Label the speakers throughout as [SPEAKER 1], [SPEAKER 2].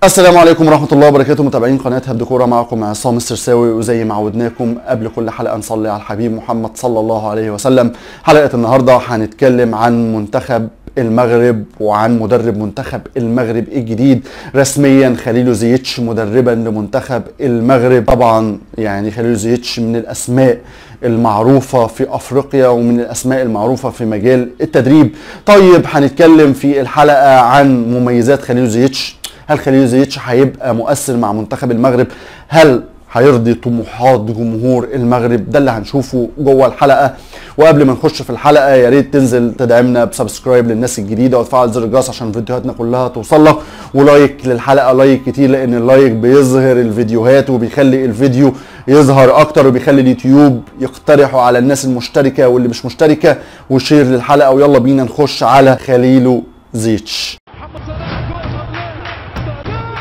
[SPEAKER 1] السلام عليكم ورحمة الله وبركاته متابعين قناة هبد كورة معكم عصام السرساوي وزي ما عودناكم قبل كل حلقة نصلي على الحبيب محمد صلى الله عليه وسلم حلقة النهاردة هنتكلم عن منتخب المغرب وعن مدرب منتخب المغرب الجديد رسميا خليل زيتش مدربا لمنتخب المغرب طبعا يعني خليل زيتش من الاسماء المعروفة في افريقيا ومن الاسماء المعروفة في مجال التدريب طيب هنتكلم في الحلقة عن مميزات خليل زيتش هل خليل زيتش هيبقى مؤثر مع منتخب المغرب هل هيرضي طموحات جمهور المغرب ده اللي هنشوفه جوه الحلقه وقبل ما نخش في الحلقه يا ريت تنزل تدعمنا بسبسكرايب للناس الجديده وتفعل زر الجرس عشان فيديوهاتنا كلها توصل لك ولايك للحلقه لايك كتير لان اللايك بيظهر الفيديوهات وبيخلي الفيديو يظهر اكتر وبيخلي اليوتيوب يقترحوا على الناس المشتركه واللي مش مشتركه وشير للحلقه ويلا بينا نخش على خليلو زيتش
[SPEAKER 2] محمد صلاح جول صلاح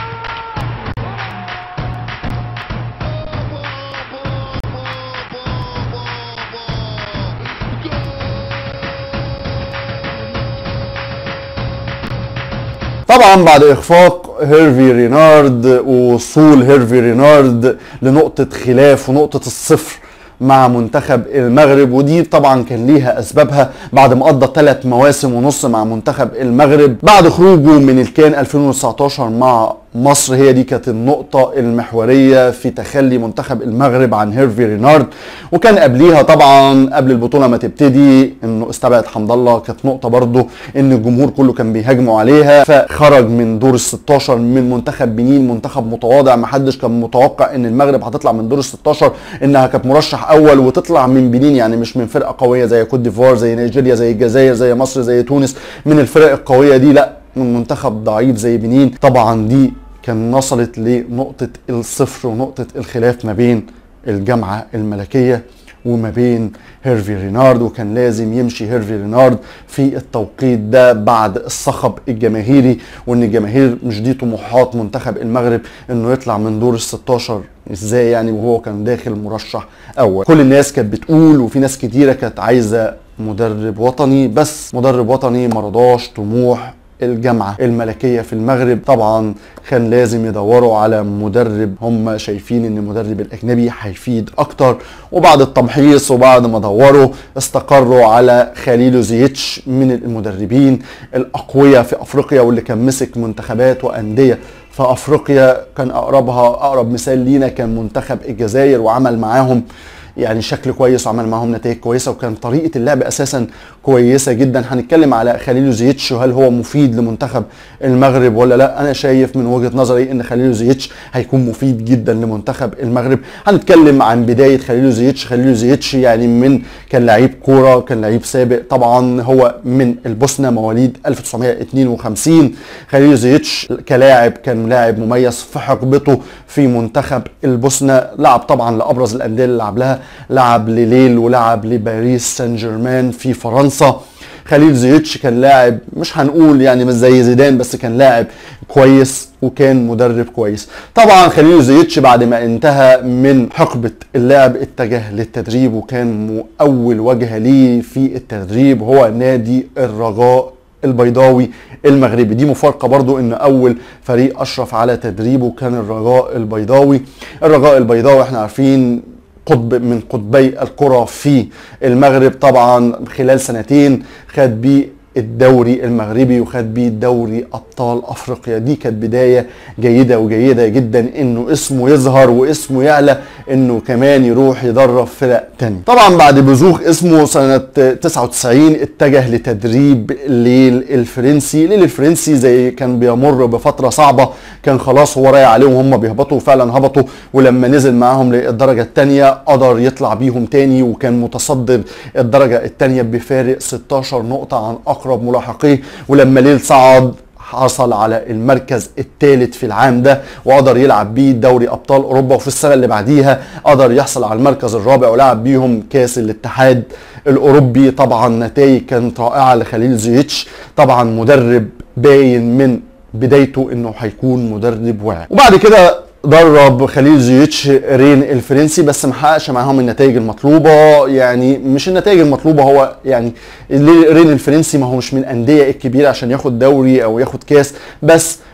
[SPEAKER 1] طبعا بعد اخفاق هيرفي رينارد ووصول هيرفي رينارد لنقطة خلاف ونقطة الصفر مع منتخب المغرب ودي طبعا كان ليها اسبابها بعد ما قضى ثلاث مواسم ونص مع منتخب المغرب بعد خروجه من الكان 2019 مع مصر هي دي كانت النقطة المحورية في تخلي منتخب المغرب عن هيرفي رينارد وكان قبليها طبعا قبل البطولة ما تبتدي انه استبعد حمد الله كانت نقطة برضه ان الجمهور كله كان بيهاجموا عليها فخرج من دور ال 16 من منتخب بنين منتخب متواضع ما حدش كان متوقع ان المغرب هتطلع من دور ال 16 انها كانت مرشح اول وتطلع من بنين يعني مش من فرقة قوية زي كوت ديفوار زي نيجيريا زي الجزائر زي مصر زي تونس من الفرق القوية دي لا من منتخب ضعيف زي بنين طبعا دي كان وصلت لنقطة الصفر ونقطة الخلاف ما بين الجامعة الملكية وما بين هيرفي رينارد وكان لازم يمشي هيرفي رينارد في التوقيت ده بعد الصخب الجماهيري وان الجماهير مش دي طموحات منتخب المغرب انه يطلع من دور ال 16 ازاي يعني وهو كان داخل مرشح اول كل الناس كانت بتقول وفي ناس كتيره كانت عايزه مدرب وطني بس مدرب وطني مرضاش طموح الجامعة الملكية في المغرب طبعا كان لازم يدوروا على مدرب هم شايفين ان المدرب الاجنبي هيفيد اكتر وبعد التمحيص وبعد ما دوروا استقروا على خليلو زيتش من المدربين الاقوياء في افريقيا واللي كان مسك منتخبات واندية في افريقيا كان اقربها اقرب مثال لينا كان منتخب الجزائر وعمل معاهم يعني شكل كويس وعمل معاهم نتائج كويسه وكان طريقه اللعب اساسا كويسه جدا هنتكلم على خليل زيتش وهل هو مفيد لمنتخب المغرب ولا لا انا شايف من وجهه نظري ان خليل زيتش هيكون مفيد جدا لمنتخب المغرب هنتكلم عن بدايه خليل زيتش خليل زيتش يعني من كان لعيب كوره كان لعيب سابق طبعا هو من البوسنه مواليد 1952 خليل زيتش كلاعب كان لاعب مميز في حقبته في منتخب البوسنه لعب طبعا لابرز الانديه اللي لعب لها لعب لليل ولعب لباريس سان جيرمان في فرنسا خليل زيتش كان لاعب مش هنقول يعني مش زي زيدان بس كان لاعب كويس وكان مدرب كويس طبعا خليل زيتش بعد ما انتهى من حقبة اللعب اتجه للتدريب وكان اول وجهة ليه في التدريب هو نادي الرجاء البيضاوي المغربي دي مفارقه برضو ان اول فريق اشرف على تدريبه كان الرجاء البيضاوي الرجاء البيضاوي احنا عارفين قطب من قطبي الكرة في المغرب طبعا خلال سنتين خد بيه الدوري المغربي وخد بيه دوري ابطال افريقيا دي كانت بدايه جيده وجيده جدا انه اسمه يظهر واسمه يعلى انه كمان يروح يدرب فرق تاني طبعا بعد بزوغ اسمه سنه 99 اتجه لتدريب ليل الفرنسي ليل الفرنسي زي كان بيمر بفتره صعبه كان خلاص هو رايح عليهم هم بيهبطوا وفعلا هبطوا ولما نزل معاهم للدرجه الثانيه قدر يطلع بيهم تاني وكان متصدر الدرجه الثانيه بفارق 16 نقطه عن اقرب ملاحقيه ولما ليل صعد حصل على المركز الثالث في العام ده وقدر يلعب بيه دوري ابطال اوروبا وفي السنه اللي بعديها قدر يحصل على المركز الرابع ولعب بيهم كاس الاتحاد الاوروبي طبعا نتائج كانت رائعه لخليل زيتش طبعا مدرب باين من بدايته انه هيكون مدرب واعي وبعد كده درب خليل زيتش رين الفرنسي بس ما حققش معاهم النتائج المطلوبه يعني مش النتائج المطلوبه هو يعني رين الفرنسي ما هو مش من الانديه الكبيره عشان ياخد دوري او ياخد كاس بس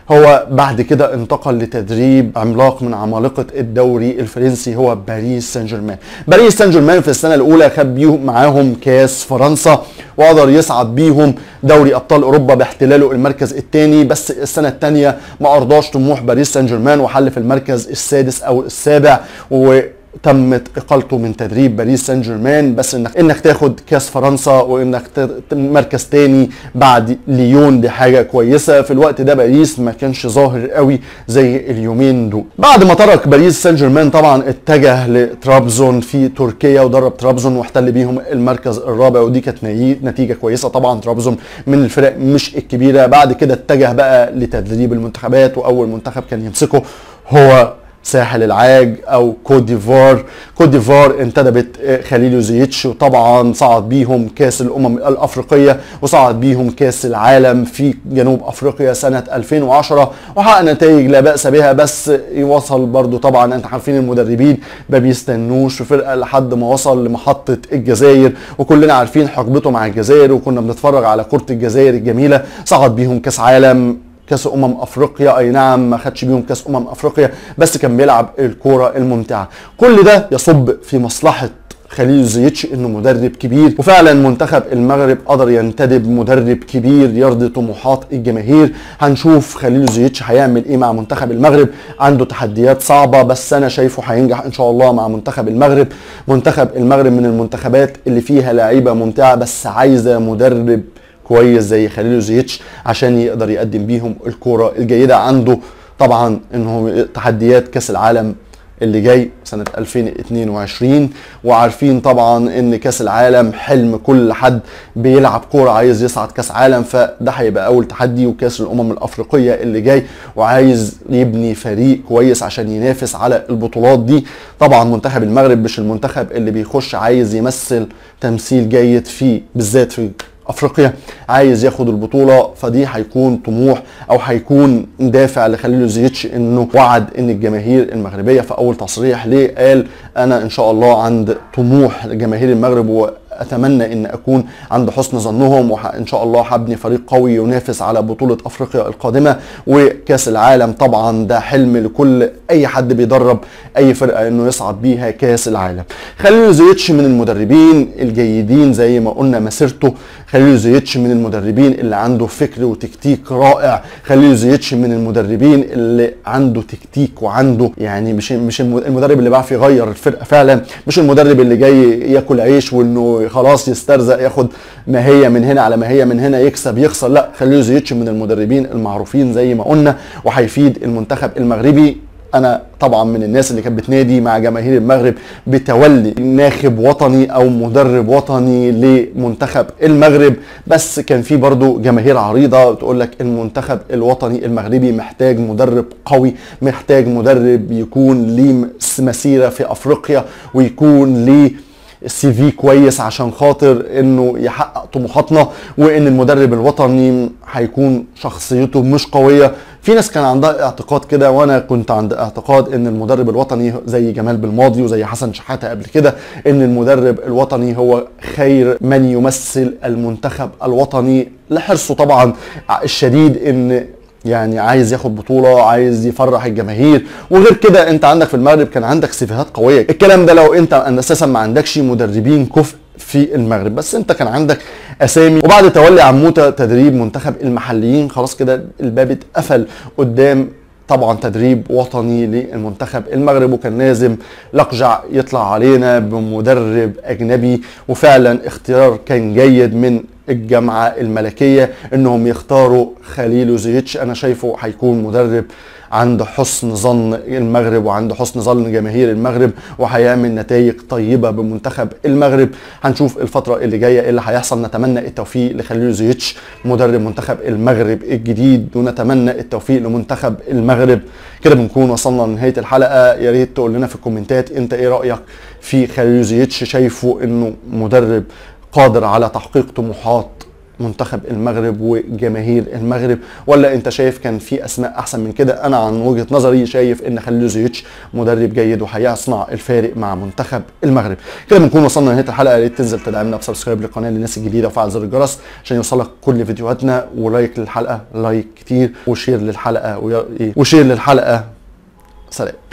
[SPEAKER 1] هو بعد كده انتقل لتدريب عملاق من عمالقه الدوري الفرنسي هو باريس سان جيرمان باريس سان جيرمان في السنه الاولى خد بيهم معاهم كاس فرنسا وقدر يصعد بيهم دوري ابطال اوروبا باحتلاله المركز الثاني بس السنه الثانيه ما ارضاش طموح باريس سان جيرمان وحل في المركز السادس او السابع و تمت اقالته من تدريب باريس سان جيرمان بس انك انك تاخد كاس فرنسا وانك ت- مركز تاني بعد ليون دي حاجه كويسه في الوقت ده باريس ما كانش ظاهر قوي زي اليومين دول بعد ما ترك باريس سان جيرمان طبعا اتجه لترابزون في تركيا ودرب ترابزون واحتل بيهم المركز الرابع ودي كانت ني- نتيجه كويسه طبعا ترابزون من الفرق مش الكبيره بعد كده اتجه بقى لتدريب المنتخبات واول منتخب كان يمسكه هو ساحل العاج او كوت ديفوار كوت ديفوار انتدبت آه، خليل يوزيتش وطبعا صعد بيهم كاس الامم الافريقيه وصعد بيهم كاس العالم في جنوب افريقيا سنه 2010 وحقق نتائج لا باس بها بس يوصل برضو طبعا انت عارفين المدربين ما بيستنوش في فرقه لحد ما وصل لمحطه الجزائر وكلنا عارفين حقبته مع الجزائر وكنا بنتفرج على كره الجزائر الجميله صعد بيهم كاس عالم كاس امم افريقيا اي نعم ما خدش بيهم كاس امم افريقيا بس كان بيلعب الكوره الممتعه كل ده يصب في مصلحه خليل زيتش انه مدرب كبير وفعلا منتخب المغرب قدر ينتدب مدرب كبير يرضي طموحات الجماهير هنشوف خليل زيتش هيعمل ايه مع منتخب المغرب عنده تحديات صعبه بس انا شايفه هينجح ان شاء الله مع منتخب المغرب منتخب المغرب من المنتخبات اللي فيها لعيبه ممتعه بس عايزه مدرب كويس زي خليل زيتش عشان يقدر يقدم بيهم الكوره الجيده عنده طبعا انه تحديات كاس العالم اللي جاي سنة 2022 وعارفين طبعا ان كاس العالم حلم كل حد بيلعب كورة عايز يصعد كاس عالم فده هيبقى اول تحدي وكاس الامم الافريقية اللي جاي وعايز يبني فريق كويس عشان ينافس على البطولات دي طبعا منتخب المغرب مش المنتخب اللي بيخش عايز يمثل تمثيل جيد فيه بالذات في افريقيا عايز ياخد البطوله فدي هيكون طموح او هيكون دافع لخليل زيتش انه وعد ان الجماهير المغربيه في اول تصريح ليه قال انا ان شاء الله عند طموح جماهير المغرب واتمنى ان اكون عند حسن ظنهم وان شاء الله هبني فريق قوي ينافس على بطوله افريقيا القادمه وكاس العالم طبعا ده حلم لكل اي حد بيدرب اي فرقه انه يصعد بيها كاس العالم خليل زيتش من المدربين الجيدين زي ما قلنا مسيرته خليل زيتش من المدربين اللي عنده فكر وتكتيك رائع خليل زيتش من المدربين اللي عنده تكتيك وعنده يعني مش مش الم- المدرب اللي بيعرف يغير الفرقه فعلا مش المدرب اللي جاي ياكل عيش وانه خلاص يسترزق ياخد ماهيه من هنا على ماهيه من هنا يكسب يخسر لا خليل زيتش من المدربين المعروفين زي ما قلنا وهيفيد المنتخب المغربي انا طبعا من الناس اللي كانت بتنادي مع جماهير المغرب بتولي ناخب وطني او مدرب وطني لمنتخب المغرب بس كان في برضو جماهير عريضه بتقول لك المنتخب الوطني المغربي محتاج مدرب قوي محتاج مدرب يكون ليه مسيره في افريقيا ويكون ليه السي في كويس عشان خاطر انه يحقق طموحاتنا وان المدرب الوطني هيكون شخصيته مش قويه في ناس كان عندها اعتقاد كده وانا كنت عند اعتقاد ان المدرب الوطني زي جمال بالماضي وزي حسن شحاته قبل كده ان المدرب الوطني هو خير من يمثل المنتخب الوطني لحرصه طبعا الشديد ان يعني عايز ياخد بطولة عايز يفرح الجماهير وغير كده انت عندك في المغرب كان عندك سيفيهات قوية الكلام ده لو انت اساسا ما عندكش مدربين كفء في المغرب بس انت كان عندك اسامي وبعد تولي عموته تدريب منتخب المحليين خلاص كده الباب اتقفل قدام طبعا تدريب وطني للمنتخب المغرب وكان لازم لقجع يطلع علينا بمدرب اجنبي وفعلا اختيار كان جيد من الجامعه الملكيه انهم يختاروا خليل زيتش انا شايفه هيكون مدرب عند حسن ظن المغرب وعند حسن ظن جماهير المغرب وهيعمل نتائج طيبه بمنتخب المغرب هنشوف الفتره اللي جايه ايه اللي هيحصل نتمنى التوفيق لخليل زيتش مدرب منتخب المغرب الجديد ونتمنى التوفيق لمنتخب المغرب كده بنكون وصلنا لنهايه الحلقه يا ريت تقول لنا في الكومنتات انت ايه رايك في خليل زيتش شايفه انه مدرب قادر على تحقيق طموحات منتخب المغرب وجماهير المغرب ولا انت شايف كان في اسماء احسن من كده انا عن وجهه نظري شايف ان خليزوفيتش مدرب جيد وهيصنع الفارق مع منتخب المغرب كده بنكون وصلنا لنهايه الحلقه يا ريت تنزل تدعمنا بسبسكرايب للقناه للناس الجديده وفعل زر الجرس عشان يوصلك كل فيديوهاتنا ولايك للحلقه لايك كتير وشير للحلقه ويا- إيه، وشير للحلقه سلام